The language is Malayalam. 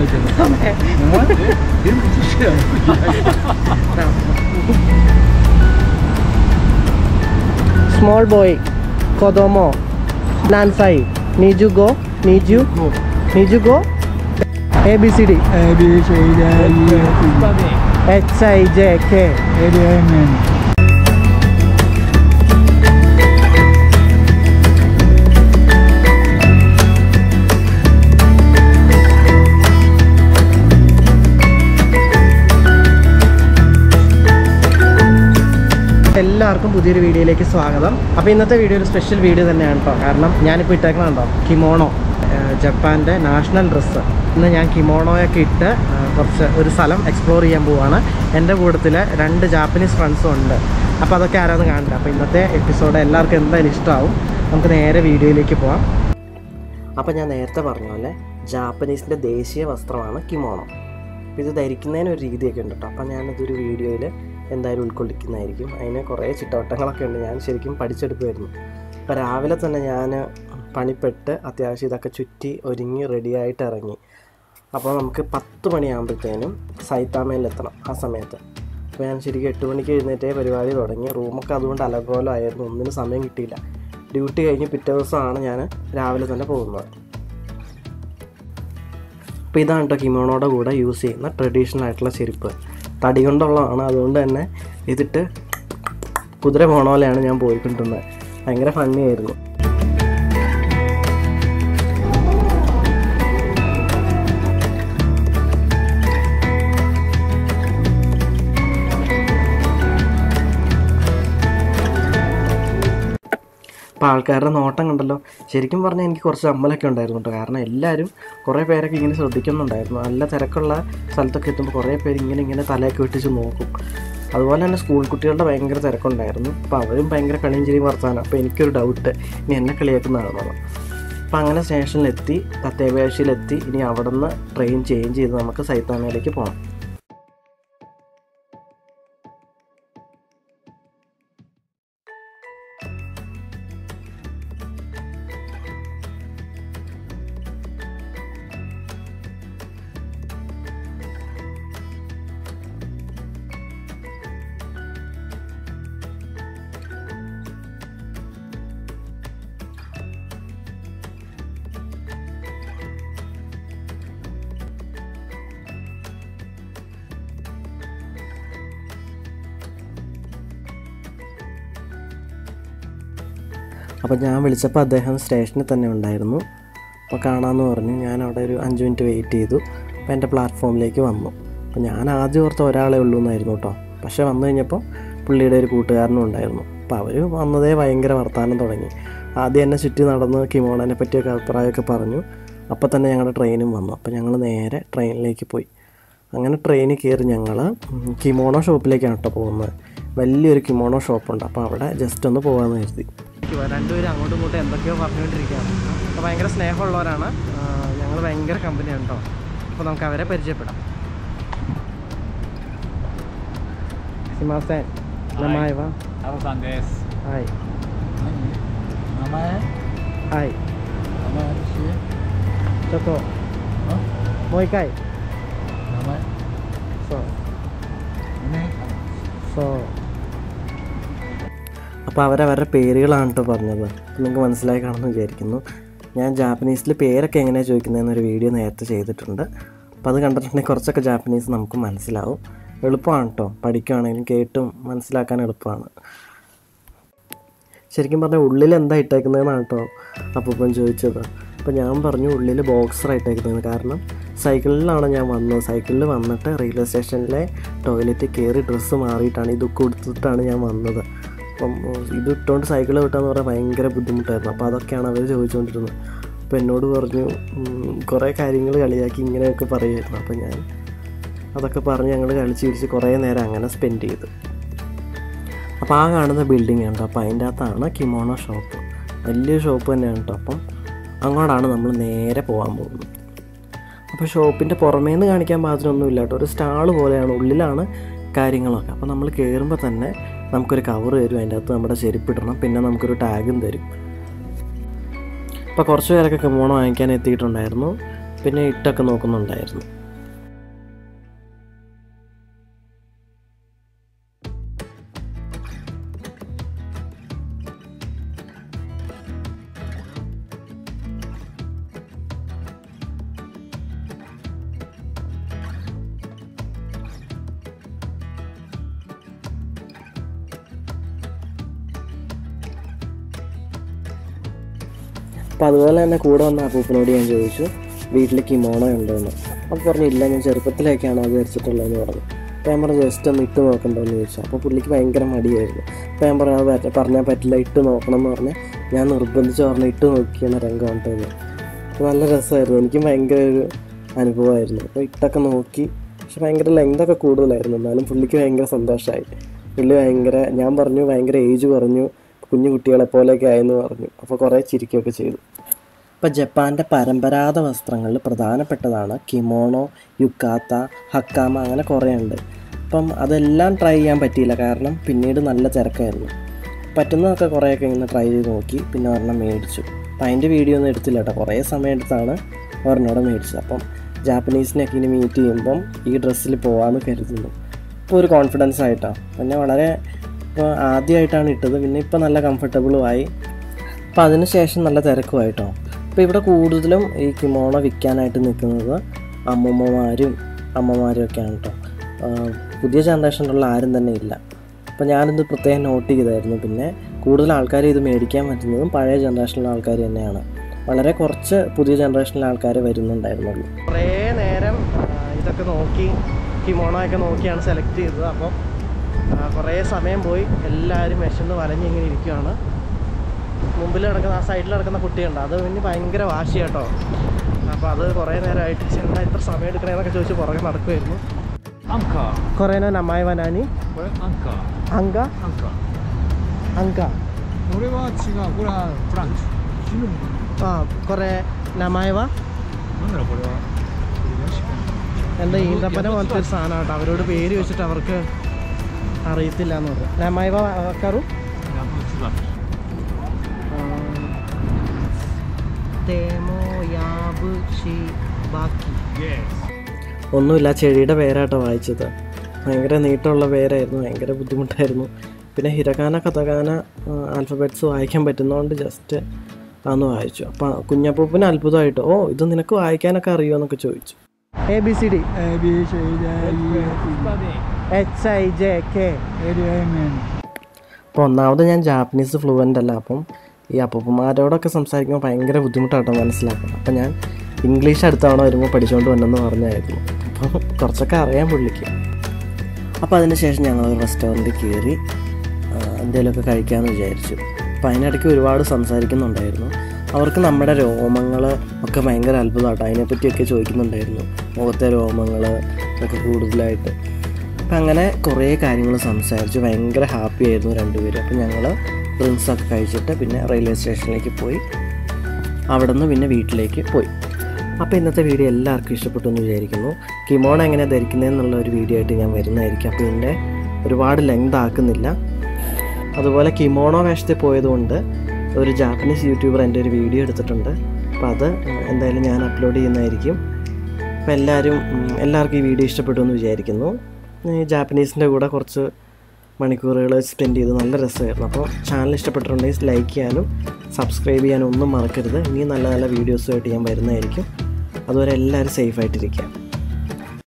Small boy, Kodomo, Nansai, Nijugo, Niju, Nijugo, A B C D, A B C D E F G H I J K. L M N എല്ലാവർക്കും പുതിയൊരു വീഡിയോയിലേക്ക് സ്വാഗതം അപ്പോൾ ഇന്നത്തെ വീഡിയോ ഒരു സ്പെഷ്യൽ വീഡിയോ തന്നെയാണ് കേട്ടോ കാരണം ഞാനിപ്പോൾ ഇട്ടേക്കണുണ്ടോ കിമോണോ ജപ്പാൻ്റെ നാഷണൽ ഡ്രസ്സ് ഇന്ന് ഞാൻ കിമോണോയൊക്കെ ഇട്ട് ആ, കുറച്ച് ഒരു സ്ഥലം എക്സ്പ്ലോർ ചെയ്യാൻ പോവുകയാണ് എൻ്റെ കൂട്ടത്തിൽ രണ്ട് ജാപ്പനീസ് ഫ്രണ്ട്സും ഉണ്ട് അപ്പോൾ അതൊക്കെ ആരാന്ന് കാണണ്ട അപ്പോൾ ഇന്നത്തെ എപ്പിസോഡ് എല്ലാവർക്കും എന്തായാലും ഇഷ്ടമാവും നമുക്ക് നേരെ വീഡിയോയിലേക്ക് പോവാം അപ്പോൾ ഞാൻ നേരത്തെ പറഞ്ഞ പോലെ ജാപ്പനീസിൻ്റെ ദേശീയ വസ്ത്രമാണ് കിമോണോ അപ്പോൾ ഇത് ധരിക്കുന്നതിന് ഒരു രീതിയൊക്കെ ഉണ്ട് കേട്ടോ അപ്പോൾ ഞാനിതൊരു വീഡിയോയിൽ എന്തായാലും ഉൾക്കൊള്ളിക്കുന്നതായിരിക്കും അതിന് കുറേ ചിട്ടവട്ടങ്ങളൊക്കെ ഉണ്ട് ഞാൻ ശരിക്കും പഠിച്ചെടുക്കുമായിരുന്നു അപ്പോൾ രാവിലെ തന്നെ ഞാൻ പണിപ്പെട്ട് അത്യാവശ്യം ഇതൊക്കെ ചുറ്റി ഒരുങ്ങി റെഡിയായിട്ട് ഇറങ്ങി അപ്പോൾ നമുക്ക് പത്ത് മണിയാകുമ്പോഴത്തേനും സൈത്താമയിലെത്തണം ആ സമയത്ത് അപ്പോൾ ഞാൻ ശരിക്കും എട്ട് മണിക്ക് എഴുന്നേറ്റേ പരിപാടി തുടങ്ങി റൂമൊക്കെ അതുകൊണ്ട് അലങ്കോലമായിരുന്നു ഒന്നിനും സമയം കിട്ടിയില്ല ഡ്യൂട്ടി കഴിഞ്ഞ് പിറ്റേ ദിവസമാണ് ഞാൻ രാവിലെ തന്നെ പോകുന്നത് അപ്പോൾ ഇതാണ് കേട്ടോ കിമോണോയുടെ കൂടെ യൂസ് ചെയ്യുന്ന ട്രഡീഷണൽ ആയിട്ടുള്ള ചെരുപ്പ് തടി കൊണ്ടുള്ളതാണ് അതുകൊണ്ട് തന്നെ ഇതിട്ട് കുതിര പോണ പോലെയാണ് ഞാൻ പോയിക്കൊണ്ടിരുന്നത് ഭയങ്കര ഫണ്ണി ആയിരുന്നു അപ്പോൾ ആൾക്കാരുടെ നോട്ടം കണ്ടല്ലോ ശരിക്കും പറഞ്ഞാൽ എനിക്ക് കുറച്ച് അമ്മലൊക്കെ ഉണ്ടായിരുന്നു കേട്ടോ കാരണം എല്ലാവരും കുറേ പേരൊക്കെ ഇങ്ങനെ ശ്രദ്ധിക്കുന്നുണ്ടായിരുന്നു നല്ല തിരക്കുള്ള സ്ഥലത്തൊക്കെ എത്തുമ്പോൾ കുറേ പേര് ഇങ്ങനെ ഇങ്ങനെ തലയൊക്കെ വെട്ടിച്ച് നോക്കും അതുപോലെ തന്നെ സ്കൂൾ കുട്ടികളുടെ ഭയങ്കര തിരക്കുണ്ടായിരുന്നു അപ്പോൾ അവരും ഭയങ്കര കളിയും ചിരിയും വർത്താനം അപ്പോൾ എനിക്കൊരു ഡൗട്ട് ഇനി എന്നെ കളിയാക്കുന്നതാണെന്നത് അപ്പോൾ അങ്ങനെ സ്റ്റേഷനിലെത്തി തത്തേബാഷിയിലെത്തി ഇനി അവിടെ നിന്ന് ട്രെയിൻ ചേഞ്ച് ചെയ്ത് നമുക്ക് സൈത്താമയിലേക്ക് പോകണം അപ്പോൾ ഞാൻ വിളിച്ചപ്പോൾ അദ്ദേഹം സ്റ്റേഷനിൽ തന്നെ ഉണ്ടായിരുന്നു അപ്പോൾ കാണാമെന്ന് പറഞ്ഞു ഞാൻ അവിടെ ഒരു അഞ്ച് മിനിറ്റ് വെയിറ്റ് ചെയ്തു അപ്പോൾ എൻ്റെ പ്ലാറ്റ്ഫോമിലേക്ക് വന്നു അപ്പോൾ ഞാൻ ആദ്യം ഓർത്ത ഒരാളെ ഉള്ളൂ എന്നായിരുന്നു കേട്ടോ പക്ഷേ വന്നു കഴിഞ്ഞപ്പോൾ പുള്ളിയുടെ ഒരു കൂട്ടുകാരനും ഉണ്ടായിരുന്നു അപ്പോൾ അവർ വന്നതേ ഭയങ്കര വർത്തമാനം തുടങ്ങി ആദ്യം എന്നെ ചുറ്റി നടന്ന് കിമോണനെ പറ്റിയൊക്കെ അഭിപ്രായമൊക്കെ പറഞ്ഞു അപ്പോൾ തന്നെ ഞങ്ങളുടെ ട്രെയിനും വന്നു അപ്പോൾ ഞങ്ങൾ നേരെ ട്രെയിനിലേക്ക് പോയി അങ്ങനെ ട്രെയിനിൽ കയറി ഞങ്ങൾ കിമോണോ ഷോപ്പിലേക്കാണ് കേട്ടോ പോകുന്നത് വലിയൊരു കിമോണോ ഷോപ്പുണ്ട് അപ്പോൾ അവിടെ ജസ്റ്റ് ഒന്ന് പോകാമെന്ന് കരുതി രണ്ടുപേരും അങ്ങോട്ടും ഇങ്ങോട്ടും എന്തൊക്കെയോ പറഞ്ഞുകൊണ്ടിരിക്കുകയാണ് അപ്പോൾ ഭയങ്കര സ്നേഹമുള്ളവരാണ് ഞങ്ങൾ ഭയങ്കര കമ്പനിയാണ് കേട്ടോ അപ്പോൾ നമുക്ക് അവരെ പരിചയപ്പെടാം സിമാസൻ നമായ വാ タロさんです。 ഹായ് 名前 ഹായ് 名前私ちょっともう一回名前そうね。 സോ അപ്പോൾ അവരവരുടെ പേരുകളാണ് കേട്ടോ പറഞ്ഞത് നിങ്ങൾക്ക് മനസ്സിലായി കാണുമെന്ന് വിചാരിക്കുന്നു ഞാൻ ജാപ്പനീസിൽ പേരൊക്കെ എങ്ങനെയാണ് ചോദിക്കുന്നതെന്നൊരു വീഡിയോ നേരത്തെ ചെയ്തിട്ടുണ്ട് അപ്പോൾ അത് കണ്ടിട്ടുണ്ടെങ്കിൽ കുറച്ചൊക്കെ ജാപ്പനീസ് നമുക്ക് മനസ്സിലാവും എളുപ്പമാണ് കേട്ടോ പഠിക്കുകയാണെങ്കിലും കേട്ടും മനസ്സിലാക്കാൻ എളുപ്പമാണ് ശരിക്കും പറഞ്ഞാൽ ഉള്ളിൽ എന്താ ഇട്ടേക്കുന്നതെന്നാണ് കേട്ടോ അപ്പം ചോദിച്ചത് അപ്പോൾ ഞാൻ പറഞ്ഞു ഉള്ളിൽ ബോക്സർ ഇട്ടേക്കുന്നത് കാരണം സൈക്കിളിലാണ് ഞാൻ വന്നത് സൈക്കിളിൽ വന്നിട്ട് റെയിൽവേ സ്റ്റേഷനിലെ ടോയ്ലറ്റിൽ കയറി ഡ്രസ്സ് മാറിയിട്ടാണ് ഇത് കൊടുത്തിട്ടാണ് ഞാൻ വന്നത് അപ്പം ഇത് ഇട്ടുകൊണ്ട് സൈക്കിൾ വിട്ടാന്ന് പറഞ്ഞാൽ ഭയങ്കര ബുദ്ധിമുട്ടായിരുന്നു അപ്പോൾ അതൊക്കെയാണ് അവർ ചോദിച്ചുകൊണ്ടിരുന്നത് അപ്പോൾ എന്നോട് പറഞ്ഞു ഉം, കുറേ കാര്യങ്ങൾ കളിയാക്കി ഇങ്ങനെയൊക്കെ പറയുമായിരുന്നു അപ്പോൾ ഞാൻ അതൊക്കെ പറഞ്ഞ് ഞങ്ങൾ കളിച്ച് ചിരിച്ച് കുറേ നേരം അങ്ങനെ സ്പെൻഡ് ചെയ്തു അപ്പോൾ ആ കാണുന്ന ബിൽഡിംഗ് ഉണ്ട് അപ്പോൾ അതിൻ്റെ അകത്താണ് കിമോണോ ഷോപ്പ് വലിയ ഷോപ്പ് തന്നെയാണ് കേട്ടോ അപ്പം അങ്ങോട്ടാണ് നമ്മൾ നേരെ പോകാൻ പോകുന്നത് അപ്പോൾ ഷോപ്പിൻ്റെ പുറമേ നിന്ന് കാണിക്കാൻ പാകത്തിനൊന്നുമില്ല കേട്ടോ ഒരു സ്റ്റാൾ പോലെയാണ് ഉള്ളിലാണ് കാര്യങ്ങളൊക്കെ അപ്പോൾ നമ്മൾ കയറുമ്പോൾ തന്നെ നമുക്കൊരു കവർ തരും അതിൻ്റെ അകത്ത് നമ്മുടെ ചെരുപ്പിടണം പിന്നെ നമുക്കൊരു ടാഗും തരും അപ്പോൾ കുറച്ച് പേരൊക്കെ കിമോണോ വാങ്ങിക്കാൻ എത്തിയിട്ടുണ്ടായിരുന്നു പിന്നെ ഇട്ടൊക്കെ നോക്കുന്നുണ്ടായിരുന്നു അപ്പോൾ അതുപോലെ തന്നെ കൂടെ വന്ന അപ്പൂപ്പനോട് ഞാൻ ചോദിച്ചു വീട്ടിൽ കിമോണോ ഉണ്ടോയെന്ന് അപ്പോൾ പറഞ്ഞു ഇല്ല ഞാൻ ചെറുപ്പത്തിലേക്കാണ് അത് ധരിച്ചിട്ടുള്ളതെന്ന് പറഞ്ഞു അപ്പോൾ ഞാൻ പറഞ്ഞു ജസ്റ്റ് ഒന്ന് ഇട്ട് നോക്കണ്ടോ എന്ന് ചോദിച്ചു അപ്പോൾ പുള്ളിക്ക് ഭയങ്കര മടിയായിരുന്നു അപ്പോൾ ഞാൻ പറഞ്ഞു അത് പറ്റ പറഞ്ഞാൽ പറ്റില്ല ഇട്ട് നോക്കണം എന്ന് പറഞ്ഞ് ഞാൻ നിർബന്ധിച്ച് പറഞ്ഞു ഇട്ട് നോക്കിയാണ് രംഗം കേട്ടോ അപ്പോൾ നല്ല രസമായിരുന്നു എനിക്കും ഭയങ്കര ഒരു അനുഭവമായിരുന്നു അപ്പോൾ ഇട്ടൊക്കെ നോക്കി പക്ഷെ ഭയങ്കര ലെങ്തൊക്കെ കൂടുതലായിരുന്നു എന്നാലും പുള്ളിക്ക് ഭയങ്കര സന്തോഷമായി പുള്ളി ഭയങ്കര ഞാൻ പറഞ്ഞു ഭയങ്കര ഏജ് പറഞ്ഞു കുഞ്ഞു കുട്ടികളെ പോലെയൊക്കെ ആയെന്ന് പറഞ്ഞു അപ്പോൾ കുറേ ചിരിക്കുകയൊക്കെ ചെയ്തു ഇപ്പോൾ ജപ്പാൻ്റെ പരമ്പരാഗത വസ്ത്രങ്ങളിൽ പ്രധാനപ്പെട്ടതാണ് കിമോണോ യുക്കാത്ത ഹക്കാമ അങ്ങനെ കുറേ ഉണ്ട് അപ്പം അതെല്ലാം ട്രൈ ചെയ്യാൻ പറ്റിയില്ല കാരണം പിന്നീട് നല്ല തിരക്കായിരുന്നു പറ്റുന്നതൊക്കെ കുറേയൊക്കെ ഇങ്ങനെ ട്രൈ ചെയ്ത് നോക്കി പിന്നെ ഒരെണ്ണം മേടിച്ചു അപ്പം അതിൻ്റെ വീഡിയോ ഒന്നും എടുത്തില്ല കേട്ടോ കുറേ സമയം എടുത്താണ് ഒരെണ്ണോടെ മേടിച്ചത് അപ്പം ജാപ്പനീസിനെയൊക്കെ ഇനി മീറ്റ് ചെയ്യുമ്പം ഈ ഡ്രസ്സിൽ പോകാമെന്ന് കരുതുന്നു ഇപ്പോൾ ഒരു കോൺഫിഡൻസ് ആയിട്ടാണ് പിന്നെ വളരെ ഇപ്പോൾ ആദ്യമായിട്ടാണ് ഇട്ടത് പിന്നെ ഇപ്പോൾ നല്ല കംഫർട്ടബിളും ആയി അപ്പോൾ അതിന് ശേഷം നല്ല തിരക്കുമായിട്ടോ അപ്പോൾ ഇവിടെ കൂടുതലും ഈ കിമോണ വിൽക്കാനായിട്ട് നിൽക്കുന്നത് അമ്മൂമ്മമാരും അമ്മമാരും ഒക്കെയാണ് കേട്ടോ ആഹ് പുതിയ ജനറേഷനിലുള്ള ആരും തന്നെ ഇല്ല അപ്പോൾ ഞാനിത് പ്രത്യേകം നോട്ട് ചെയ്തായിരുന്നു പിന്നെ കൂടുതൽ ആൾക്കാർ ഇത് മേടിക്കാൻ പറ്റുന്നതും പഴയ ജനറേഷനിലെ ആൾക്കാർ തന്നെയാണ് വളരെ കുറച്ച് പുതിയ ജനറേഷനിലെ ആൾക്കാർ വരുന്നുണ്ടായിരുന്നുള്ളൂ കുറേ നേരം ഇതൊക്കെ നോക്കി കിമോണോ ഒക്കെ നോക്കിയാണ് സെലക്ട് ചെയ്തത് അപ്പം കുറേ സമയം പോയി എല്ലാവരും വിശന്ന് വലഞ്ഞിങ്ങനെ ഇരിക്കുകയാണ് മുമ്പിൽ കിടക്കുന്ന ആ സൈഡിൽ കിടക്കുന്ന കുട്ടിയുണ്ട് അത് പിന്നെ ഭയങ്കര വാശി കേട്ടോ അപ്പോൾ അത് കുറേ നേരമായിട്ട് ചെന്ന എത്ര സമയം എടുക്കണേന്നൊക്കെ ചോദിച്ച് പുറകെ നടക്കുമായിരുന്നു アンカー കുറേനോ നമ്മായി വനാനി これアンカー അങ്ക アンカー അങ്ക これは違うこれはフランチ死ぬもん ആ കുറേ നമ്മായി വാ なんだろうこれはこれらしく എന്താ ഈന്തപ്പന പോലത്തെ ഒരു സാധനം കേട്ടോ അവരോട് പേര് വെച്ചിട്ട് അവർക്ക് അറിയത്തില്ല എന്ന് പറഞ്ഞു നമ്മായി വാ കറു ヤブツバキ തേമോ യാബ് ഷി ബാക്കി イエス ഒന്നുമില്ല ചെടിയുടെ പേരാട്ടോ വായിച്ചത് ഭയങ്കര നീട്ടമുള്ള പേരായിരുന്നു ഭയങ്കര ബുദ്ധിമുട്ടായിരുന്നു പിന്നെ ഹിരകാന കഥകാന ആൽഫബറ്റ്സ് വായിക്കാൻ പറ്റുന്നതുകൊണ്ട് ജസ്റ്റ് അന്ന് വായിച്ചു അപ്പം കുഞ്ഞപ്പൂപ്പിന് അത്ഭുതമായിട്ട് ഓ ഇത് നിനക്ക് വായിക്കാനൊക്കെ അറിയുമോ എന്നൊക്കെ ചോദിച്ചു A B C D A B C D E F H I J K G L M N അപ്പോൾ ഒന്നാമത് ഞാൻ ജാപ്പനീസ് ഫ്ലുവൻ്റ് അല്ല അപ്പം ഈ അപ്പൂപ്പന്മാരോടൊക്കെ സംസാരിക്കുമ്പോൾ ഭയങ്കര ബുദ്ധിമുട്ടാട്ടോ മനസ്സിലാക്കണം അപ്പം ഞാൻ ഇംഗ്ലീഷ് അടുത്ത തവണ വരുമ്പോൾ പഠിച്ചുകൊണ്ട് വന്നെന്ന് പറഞ്ഞായിരുന്നു അപ്പോൾ കുറച്ചൊക്കെ അറിയാൻ പുള്ളിക്ക് അപ്പോൾ അതിനുശേഷം ഞങ്ങൾ ഒരു റെസ്റ്റോറൻറ്റിൽ കയറി ആ, എന്തെങ്കിലുമൊക്കെ കഴിക്കാമെന്ന് വിചാരിച്ചു അപ്പോൾ അതിനിടയ്ക്ക് ഒരുപാട് സംസാരിക്കുന്നുണ്ടായിരുന്നു അവർക്ക് നമ്മുടെ രോമങ്ങൾ ഒക്കെ ഭയങ്കര അത്ഭുതമാട്ടോ അതിനെപ്പറ്റിയൊക്കെ ചോദിക്കുന്നുണ്ടായിരുന്നു മുഖത്തെ രോമങ്ങൾ ഒക്കെ കൂടുതലായിട്ട് അപ്പം അങ്ങനെ കുറേ കാര്യങ്ങൾ സംസാരിച്ചു ഭയങ്കര ഹാപ്പി ആയിരുന്നു രണ്ടുപേരും അപ്പം ഞങ്ങൾ ഡ്രിങ്ക്സൊക്കെ കഴിച്ചിട്ട് പിന്നെ റെയിൽവേ സ്റ്റേഷനിലേക്ക് പോയി അവിടെ നിന്ന് പിന്നെ വീട്ടിലേക്ക് പോയി അപ്പോൾ ഇന്നത്തെ വീഡിയോ എല്ലാവർക്കും ഇഷ്ടപ്പെട്ടു എന്ന് വിചാരിക്കുന്നു കിമോൺ എങ്ങനെ ധരിക്കുന്നതെന്നുള്ള ഒരു വീഡിയോ ആയിട്ട് ഞാൻ വരുന്നതായിരിക്കും അപ്പോൾ ഇതിൻ്റെ ഒരുപാട് ലെങ്ത് ആക്കുന്നില്ല അതുപോലെ കിമോണോ വേഷത്തിൽ പോയതുകൊണ്ട് ഒരു ജാപ്പനീസ് യൂട്യൂബർ എൻ്റെ ഒരു വീഡിയോ എടുത്തിട്ടുണ്ട് അപ്പോൾ അത് എന്തായാലും ഞാൻ അപ്ലോഡ് ചെയ്യുന്നതായിരിക്കും അപ്പോൾ എല്ലാവരും ഉം, എല്ലാവർക്കും ഈ വീഡിയോ ഇഷ്ടപ്പെട്ടു എന്ന് വിചാരിക്കുന്നു ഈ ജാപ്പനീസിൻ്റെ കൂടെ കുറച്ച് മണിക്കൂറുകൾ സ്പെൻഡ് ചെയ്ത് നല്ല രസമായിരുന്നു അപ്പോൾ ചാനൽ ഇഷ്ടപ്പെട്ടിട്ടുണ്ടെങ്കിൽ ലൈക്ക് ചെയ്യാനും സബ്സ്ക്രൈബ് ചെയ്യാനും ഒന്നും മറക്കരുത് ഇനിയും നല്ല നല്ല വീഡിയോസുമായിട്ട് ഞാൻ വരുന്നതായിരിക്കും അതുവരെ എല്ലാവരും സേഫായിട്ടിരിക്കുക